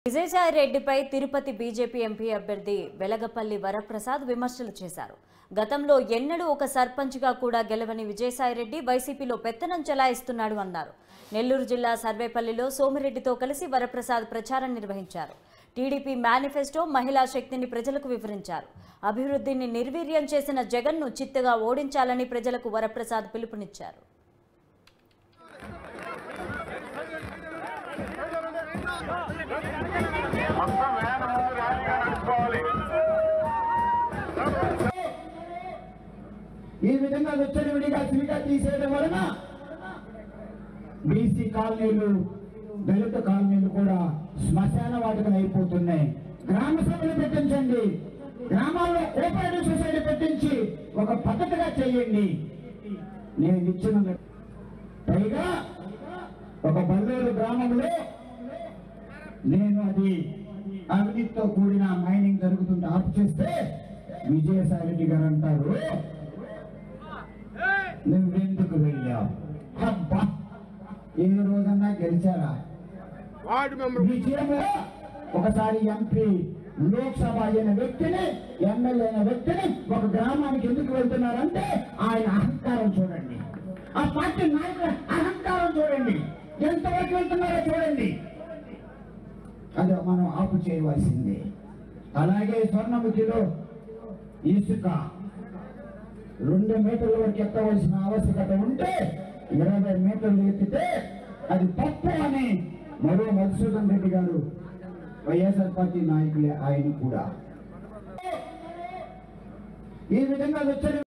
విజయసాయి రెడ్డిపై Tirupati BJP MP అభ్యర్థి వెలగపల్లి వరప్రసాద్ విమర్శలు చేశారు గతంలో ఎన్నడూ ఒక సర్పంచ్గా కూడా గెలవని విజయసాయి రెడ్డి వైసీపీలో పెత్తనం చెలాయిస్తున్నాడు అన్నారు నెల్లూరు జిల్లా సర్వేపల్లిలో సోమిరెడ్డితో కలిసి వరప్రసాద్ ప్రచారం నిర్వహించారు టీడీపీ మేనిఫెస్టో మహిళా శక్తిని ప్రజలకు వివరించారు అభివృద్ధిని నిర్వీర్యం చేసిన జగన్ను చిత్తుగా ఓడించాలని ప్రజలకు వరప్రసాద్ పిలుపునిచ్చారు మొత్తం వేల మంది ర్యాలీగా నడుచుకోవాలి ఈ విధంగా విచ్చలవిడిగా సిరిగా తీసేయడం వలన బీసీ కాలనీలు దళిత కాలనీలు కూడా శ్మశాన వాటికలు అయిపోతున్నాయి గ్రామ సభలు పెట్టించండి గ్రామాల్లో కోఆపరేటివ్ సొసైటీ పెట్టించి ఒక పద్ధతిగా చేయండి నేను ఇచ్చిన పైగా ఒక బల్లూరు గ్రామంలో నేను అది అవినీతితో కూడిన మైనింగ్ జరుగుతుంటే ఆపు చేస్తే విజయసాయి రెడ్డి గారు అంటారు నువ్వెందుకు వెళ్ళావు అబ్బా ఏ రోజన్నా గెలిచారా వార్డు మెంబర్ విజయంలో ఒకసారి ఎంపీ లోక్సభ అయిన వ్యక్తిని ఎమ్మెల్యే అయిన వ్యక్తిని ఒక గ్రామానికి ఎందుకు వెళ్తున్నారంటే ఆయన అహంకారం చూడండి ఆ పార్టీ నాయకుల అహంకారం చూడండి ఎంతవరకు వెళ్తున్నారో చూడండి అది మనం ఆపు చేయవలసిందే అలాగే స్వర్ణముఖిలో ఇసుక రెండు మీటర్ల వరకు ఎత్తవలసిన ఆవశ్యకత ఉంటే ఇరవై మీటర్లు ఎత్తితే అది తప్పు అని మరో మధుసూదన్ రెడ్డి గారు వైఎస్ఆర్ పార్టీ నాయకులే ఆయన కూడా ఈ విధంగా వచ్చే